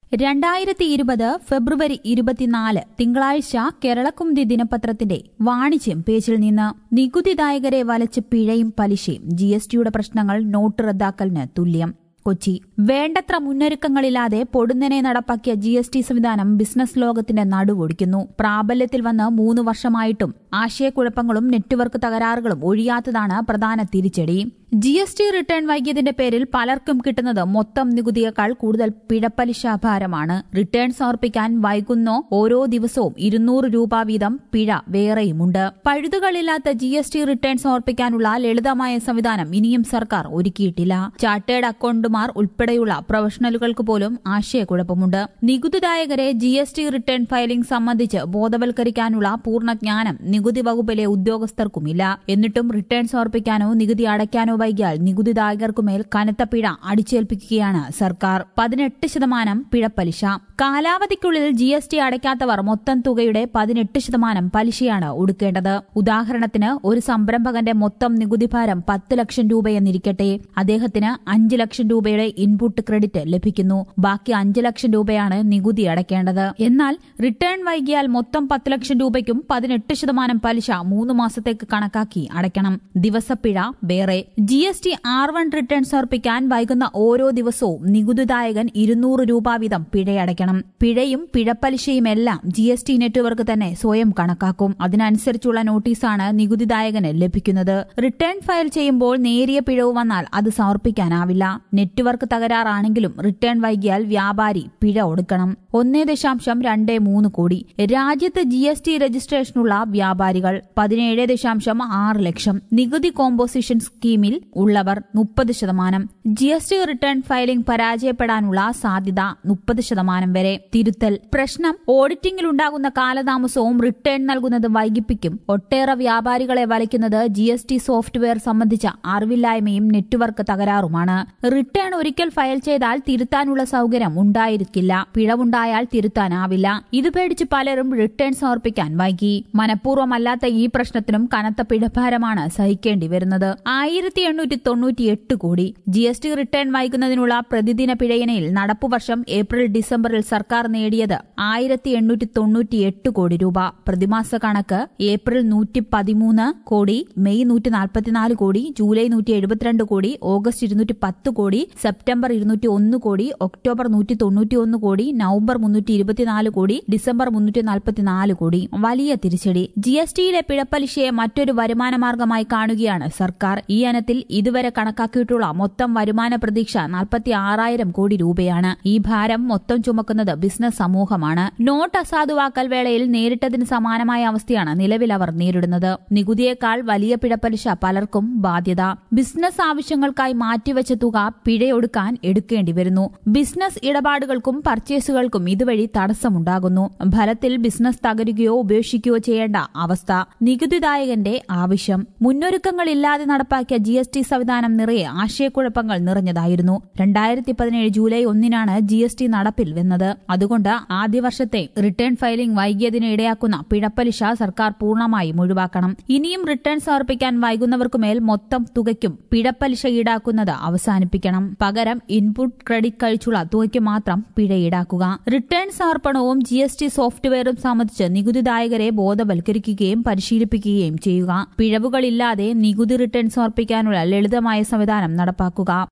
രണ്ടായിരത്തി ഇരുപത് ഫെബ്രുവരി ഇരുപത്തിനാല് തിങ്കളാഴ്ച കേരളക്കുമുതി ദിനപത്രത്തിന്റെ വാണിജ്യം പേജിൽ നിന്ന് നികുതിദായകരെ വലച്ച് പിഴയും പലിശയും ജി എസ് ടിയുടെ പ്രശ്നങ്ങൾ നോട്ട് റദ്ദാക്കലിന് തുല്യം കൊച്ചി വേണ്ടത്ര മുന്നൊരുക്കങ്ങളില്ലാതെ പൊടുന്നനെ നടപ്പാക്കിയ ജി എസ് ടി സംവിധാനം ബിസിനസ് ലോകത്തിന്റെ നടുവൊടിക്കുന്നു പ്രാബല്യത്തിൽ വന്ന് മൂന്ന് വർഷമായിട്ടും ആശയക്കുഴപ്പങ്ങളും നെറ്റ്വർക്ക് തകരാറുകളും ഒഴിയാത്തതാണ് പ്രധാന തിരിച്ചടി ജി എസ് ടി റിട്ടേൺ വൈകിയതിന്റെ പേരിൽ പലർക്കും കിട്ടുന്നത് മൊത്തം നികുതിയേക്കാൾ കൂടുതൽ പിഴപ്പലിശ ഭാരമാണ് റിട്ടേൺ സമർപ്പിക്കാൻ വൈകുന്നോ ഓരോ ദിവസവും ഇരുന്നൂറ് രൂപ വീതം പിഴ വേറെയുമുണ്ട് പഴുതുകളില്ലാത്ത ജി എസ് ടി റിട്ടേൺ സമർപ്പിക്കാനുള്ള ലളിതമായ സംവിധാനം ഇനിയും സർക്കാർ ഒരുക്കിയിട്ടില്ല ചാർട്ടേഡ് അക്കൌണ്ടുമാർ ഉൾപ്പെടെയുള്ള പ്രൊഫഷണലുകൾക്ക് പോലും ആശയക്കുഴപ്പമുണ്ട് നികുതിദായകരെ G S T return filing സംബന്ധിച്ച് ബോധവൽക്കരിക്കാനുള്ള പൂർണ്ണ ജ്ഞാനം നികുതി വകുപ്പിലെ ഉദ്യോഗസ്ഥർക്കുമില്ല എന്നിട്ടും റിട്ടേൺ സമർപ്പിക്കാനോ നികുതി അടയ്ക്കാനോ വൈകിയാൽ നികുതിദായകർക്കുമേൽ കനത്ത പിഴ അടിച്ചേൽപ്പിക്കുകയാണ് സർക്കാർ പതിനെട്ട് ശതമാനം പിഴപ്പലിശ കാലാവധിക്കുള്ളിൽ ജി എസ് ടി അടയ്ക്കാത്തവർ മൊത്തം തുകയുടെ പതിനെട്ട് ശതമാനം പലിശയാണ് ഒടുക്കേണ്ടത് ഉദാഹരണത്തിന് ഒരു സംരംഭകന്റെ മൊത്തം നികുതിഭാരം പത്ത് ലക്ഷം രൂപയെന്നിരിക്കട്ടെ അദ്ദേഹത്തിന് അഞ്ച് ലക്ഷം രൂപയുടെ ഇൻപുട്ട് ക്രെഡിറ്റ് ലഭിക്കുന്നു ബാക്കി അഞ്ച് ലക്ഷം രൂപയാണ് നികുതി അടയ്ക്കേണ്ടത് എന്നാൽ റിട്ടേൺ വൈകിയാൽ മൊത്തം പത്ത് ലക്ഷം രൂപയ്ക്കും പതിനെട്ട് ശതമാനം പലിശ മൂന്ന് മാസത്തേക്ക് കണക്കാക്കി അടയ്ക്കണം ദിവസപ്പിഴ വേറെ G S T R one return സമർപ്പിക്കാൻ വൈകുന്ന ഓരോ ദിവസവും നികുതിദായകൻ ഇരുന്നൂറ് രൂപ വീതം പിഴയടയ്ക്കണം പിഴയും പിഴപ്പലിശയും എല്ലാം ജി എസ് ടി നെറ്റ്വർക്ക് തന്നെ സ്വയം കണക്കാക്കും അതിനനുസരിച്ചുള്ള നോട്ടീസാണ് നികുതിദായകന് ലഭിക്കുന്നത് റിട്ടേൺ ഫയൽ ചെയ്യുമ്പോൾ നേരിയ പിഴവ് വന്നാൽ അത് സമർപ്പിക്കാനാവില്ല നെറ്റ്വർക്ക് തകരാറാണെങ്കിലും റിട്ടേൺ വൈകിയാൽ വ്യാപാരി പിഴ ഒടുക്കണം ഒന്നേ ദശാംശം രണ്ട് മൂന്ന് കോടി രാജ്യത്ത് ജി എസ് ടി രജിസ്ട്രേഷനുള്ള വ്യാപാരികൾ പതിനേഴ് ദശാംശം ആറ് ലക്ഷം നികുതി കോമ്പോസിഷൻ സ്കീമിൽ ഉള്ളവർ മുപ്പത് ശതമാനം G S T return filing പരാജയപ്പെടാനുള്ള സാധ്യത മുപ്പത് ശതമാനം വരെ തിരുത്തൽ പ്രശ്നം ഓഡിറ്റിംഗിൽ ഉണ്ടാകുന്ന കാലതാമസവും റിട്ടേൺ നൽകുന്നത് വൈകിപ്പിക്കും ഒട്ടേറെ വ്യാപാരികളെ വലയ്ക്കുന്നത് ജി എസ് ടി സോഫ്റ്റ്വെയർ സംബന്ധിച്ച അറിവില്ലായ്മയും നെറ്റ്വർക്ക് തകരാറുമാണ് റിട്ടേൺ ഒരിക്കൽ ഫയൽ ചെയ്താൽ തിരുത്താനുള്ള സൗകര്യം ഉണ്ടായിരിക്കില്ല പിഴവുണ്ടായാൽ തിരുത്താനാവില്ല ഇത് പേടിച്ച് പലരും റിട്ടേൺ സമർപ്പിക്കാൻ വൈകി മനഃപൂർവ്വമല്ലാത്ത ഈ പ്രശ്നത്തിനും കനത്ത പിഴഭാരമാണ് സഹിക്കേണ്ടി വരുന്നത് ആയിരത്തി എണ്ണൂറ്റി തൊണ്ണൂറ്റി എട്ട് കോടി ജി എസ് ടി റിട്ടേൺ വൈകുന്നതിനുള്ള പ്രതിദിന പിഴയിനയിൽ നടപ്പുവർഷം ഏപ്രിൽ ഡിസംബറിൽ സർക്കാർ നേടിയത് ആയിരത്തി എണ്ണൂറ്റി തൊണ്ണൂറ്റി എട്ട് കോടി രൂപ പ്രതിമാസ കണക്ക് ഏപ്രിൽ നൂറ്റി പതിമൂന്ന് കോടി മെയ് നൂറ്റി നാൽപ്പത്തിനാല് കോടി ജൂലൈ നൂറ്റി എഴുപത്തിരണ്ട് കോടി ഓഗസ്റ്റ് ഇരുന്നൂറ്റി പത്ത് കോടി സെപ്റ്റംബർ ഇരുന്നൂറ്റി ഒന്ന് കോടി ഒക്ടോബർ നൂറ്റി തൊണ്ണൂറ്റി ഒന്ന് കോടി നവംബർ മുന്നൂറ്റി ഇരുപത്തിനാല് കോടി ഡിസംബർ മുന്നൂറ്റി നാൽപ്പത്തിനാല് കോടി വലിയ തിരിച്ചടി ജി എസ് ടിയിലെ പിഴപ്പലിശയെ മറ്റൊരു വരുമാന മാർഗമായി കാണുകയാണ് സർക്കാർ ഈ ഇനത്തിൽ ഇതുവരെ കണക്കാക്കിയിട്ടുള്ള മൊത്തം വരുമാന പ്രതീക്ഷ നാൽപ്പത്തി ആറായിരം കോടി രൂപയാണ് ഈ ഭാരം മൊത്തം ചുമക്കുന്നത് ബിസിനസ് സമൂഹമാണ് നോട്ട് അസാധുവാക്കൽ വേളയിൽ നേരിട്ടതിന് സമാനമായ അവസ്ഥയാണ് നിലവിൽ അവർ നേരിടുന്നത് നികുതിയേക്കാൾ വലിയ പിഴപ്പലിശ പലർക്കും ബാധ്യത ബിസിനസ് ആവശ്യങ്ങൾക്കായി മാറ്റിവെച്ച തുക പിഴയൊടുക്കാൻ എടുക്കേണ്ടി വരുന്നു ബിസിനസ് ഇടപാടുകൾക്കും പർച്ചേസുകൾക്കും ഇതുവഴി തടസ്സമുണ്ടാകുന്നു ഫലത്തിൽ ബിസിനസ് തകരുകയോ ഉപേക്ഷിക്കുകയോ ചെയ്യേണ്ട അവസ്ഥ നികുതിദായകന്റെ ആവശ്യം മുന്നൊരുക്കങ്ങളില്ലാതെ നടപ്പാക്കിയ ജി എസ് ടി സംവിധാനം നിറയെ ആശയക്കുഴപ്പങ്ങൾ നിറഞ്ഞതായിരുന്നു രണ്ടായിരത്തി പതിനേഴ് ജൂലൈ ഒന്നിനാണ് ജി എസ് ടി നടപ്പിൽ വന്നത് അതുകൊണ്ട് ആദ്യ വർഷത്തെ റിട്ടേൺ ഫയലിംഗ് വൈകിയതിന് ഇടയാക്കുന്ന പിഴപ്പലിശ സർക്കാർ പൂർണ്ണമായും ഒഴിവാക്കണം ഇനിയും റിട്ടേൺ സമർപ്പിക്കാൻ വൈകുന്നവർക്കുമേൽ മൊത്തം തുകയ്ക്കും പിഴപ്പലിശ ഈടാക്കുന്നത് അവസാനിപ്പിക്കണം പകരം ഇൻപുട്ട് ക്രെഡിറ്റ് കഴിച്ചുള്ള തുകയ്ക്ക് മാത്രം പിഴ ഈടാക്കുക റിട്ടേൺ സമർപ്പണവും ജി എസ് ടി സോഫ്റ്റ്വെയറും സംബന്ധിച്ച് നികുതിദായകരെ ബോധവൽക്കരിക്കുകയും പരിശീലിപ്പിക്കുകയും ചെയ്യുക പിഴവുകളില്ലാതെ നികുതി റിട്ടേൺ സമർപ്പിക്കാനുള്ള ലളിതമായ സംവിധാനം നടപ്പാക്കുക